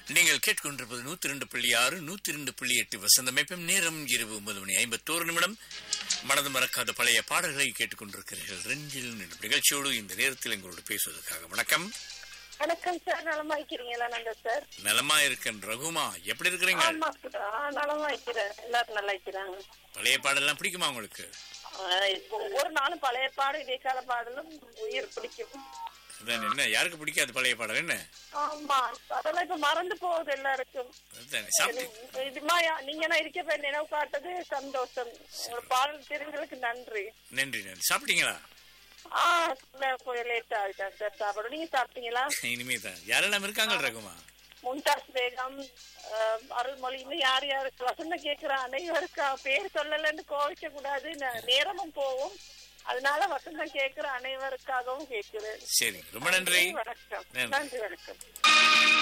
நீங்கள் கேட்டுக்கொண்டிருப்பது நூத்தி ரெண்டு புள்ளி ஆறு நூத்தி ரெண்டு புள்ளி எட்டு வசந்தமைப்பும் நேரம் இரவு ஒன்பது மணி ஐம்பத்தோரு நிமிடம் மனது மறக்காத பழைய பாடல்களை கேட்டுக்கொண்டிருக்கிறீர்கள் ரெண்டில் நின்று நிகழ்ச்சியோடு இந்த நேரத்தில் எங்களோடு பேசுவதற்காக வணக்கம் வணக்கம் சார் நலமா இருக்கிறீங்களா நந்த சார் நலமா இருக்கேன் ரகுமா எப்படி இருக்கிறீங்க ஆமா சார் ஆ, நலமா இருக்கிறேன் எல்லாரும் நல்லா இருக்கிறாங்க பழைய பாடல்லாம் பிடிக்குமா உங்களுக்கு ஆ, இப்போ ஒவ்வொரு நாளும் பழைய பாடு இதே கால பாடலும் உயிர் பிடிக்கும் அதான் என்ன யாருக்கு பிடிக்காது பழைய பாடல் என்ன ஆமா அதெல்லாம் இப்ப மறந்து போகுது எல்லாருக்கும் அதுதானே சாப்பிட்டு இதுமா நீங்க நான் இருக்க போய் நினைவு காட்டது சந்தோஷம் உங்க பாடல் தெரிஞ்சதுக்கு நன்றி நன்றி நன்றி சாப்பிட்டீங்களா ஆ இல்ல, கொஞ்சம் லேட் ஆகிட்டேன் சார் சாப்பிட நீங்க சாப்பிட்டீங்களா இனிமே தான் யாரெல்லாம் இருக்காங்க ரகுமா மும்தாஸ் பேகம் அஹ், அருள்மொழி இன்னும் யார் யாருக்கு வசந்தம் கேட்கிற அனைவருக்கா பேர் சொல்லலன்னு கோவிக்க கூடாது ந- நேரமும் போகும் அதனால வசந்தம் கேட்கிற அனைவருக்காகவும் கேட்கிறேன் சரி ரொம்ப நன்றி வணக்கம் நன்றி. நன்றி வணக்கம்